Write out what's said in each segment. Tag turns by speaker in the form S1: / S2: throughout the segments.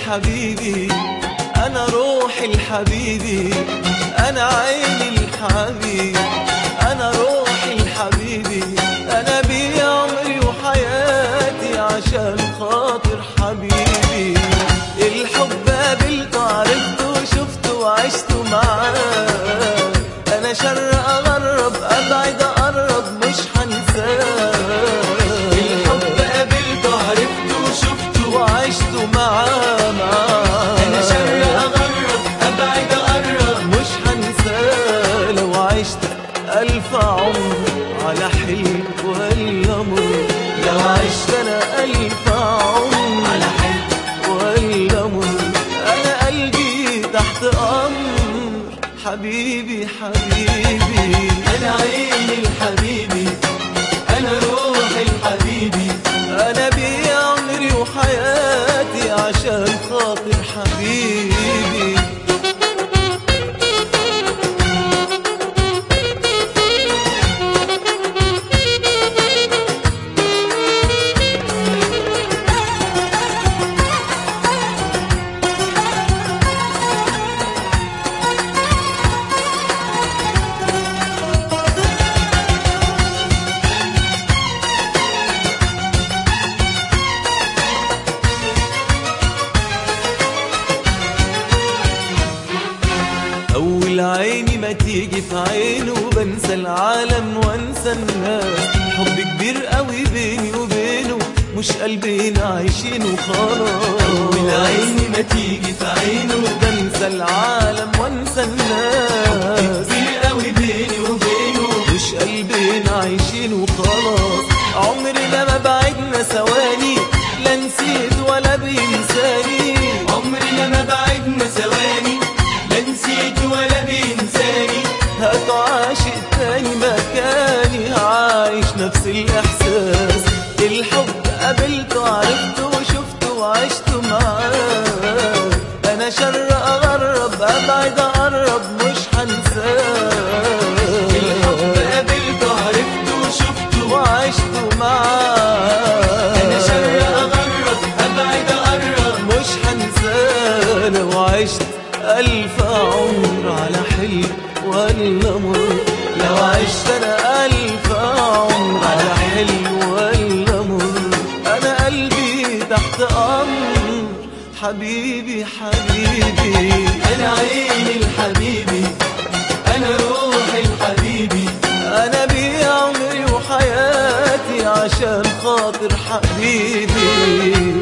S1: الحبيبي انا روحي الحبيبي انا عيني الحبيبي انا روحي الحبيبي انا بيه عمري وحياتي عشان خاطر حبيبي الحب قابلته عرفته وشفته وعشته معاه انا شر اغرب ابعد اقرب مش هنساه الحب قابلته عرفته وشفته وعشته معاه معاه
S2: انا شر اغرب ابعد اقرب
S1: مش هنساه لو عشت ألف عمر على حلم ولا مر لو عشت أنا ألف عمر
S2: على حلم
S1: ولا مر أنا قلبي تحت أمر حبيبي حبيبي
S2: انا عيني الحبيبي انا روحي الحبيبي
S1: أنا بيه عمري وحياتي عشان خاطر حبيبي أول عيني ما تيجي في عينه بنسى العالم وانسى الناس حب كبير قوي بيني وبينه مش قلبين عايشين وخلاص
S2: من عيني ما تيجي في عينه
S1: بنسى العالم وانسى الناس
S2: كتير قوي بيني وبينه
S1: مش قلبين عايشين وخلاص عمرنا ما بعدنا ثواني لا نسيت ولا بينساني
S2: عمرنا ما بعدنا ثواني لا نسيت ولا بينساني
S1: هات عاشق تاني مكاني عايش نفس الإحساس الحب قابلته عرفته وشفته وعشته معاه أنا شر أغرب أبعد أقرب مش هنساه
S2: الحب قابلته عرفته وشفته
S1: وعشته معاه
S2: انا شر اغرب ابعد اقرب
S1: مش هنساه لو عشت ألف عمر على حلم ولا مر لو عشت أنا ألف عمر على حلم ولا مر أنا قلبي تحت أمر حبيبي حبيبي
S2: انا عيني الحبيبي انا روحي الحبيبي
S1: أنا بيه عمري وحياتي عشان خاطر حبيبي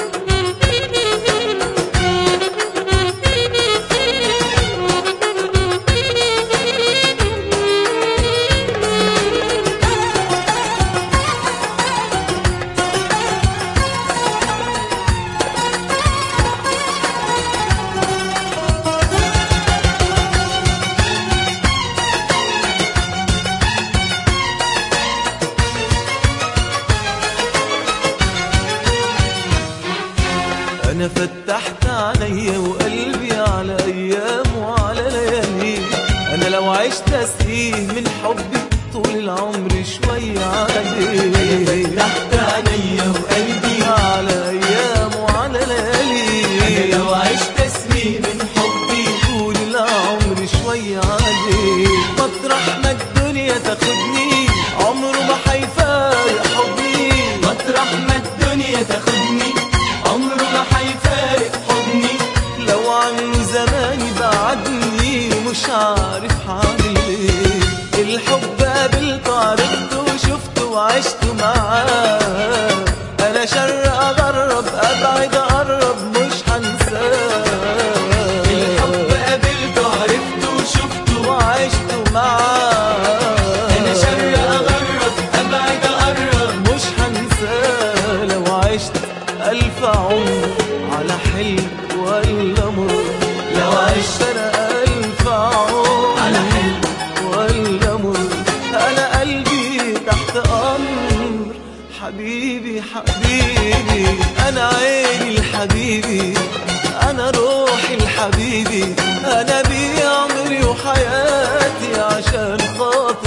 S1: انا فتحت عينيا وقلبي على ايام وعلى ليالي انا لو عشت اسقيه من حبي طول العمر شوية عليه
S2: تحت عينيا وقلبي
S1: على ايام وعلى
S2: انا
S1: ليالي
S2: لو عشت اسمي من حبي
S1: طول العمر شوية عليه مطرح ما الدنيا تاخدني عمره ما هيفارق حضني
S2: مطرح ما الدنيا تاخدني عمره ما هيفارق حضني
S1: لو عنه زماني بعدني مش عارف هعمل ايه الحب قابلته عرفته وشفته وعشته معاه انا شر اغرب ابعد اقرب مش هنساه
S2: الحب قابلته عرفته وشفته
S1: وعشته معاه
S2: انا شر اغرب ابعد اقرب
S1: مش هنساه لو عشت ألف عمر على حلم ولا مر لو عشت أنا ألف عمر
S2: على حلم
S1: ولا مر أنا قلبي تحت أمر حبيبي حبيبي أنا عيني الحبيبي أنا روحي الحبيبي أنا بيه عمري وحياتي عشان خاطر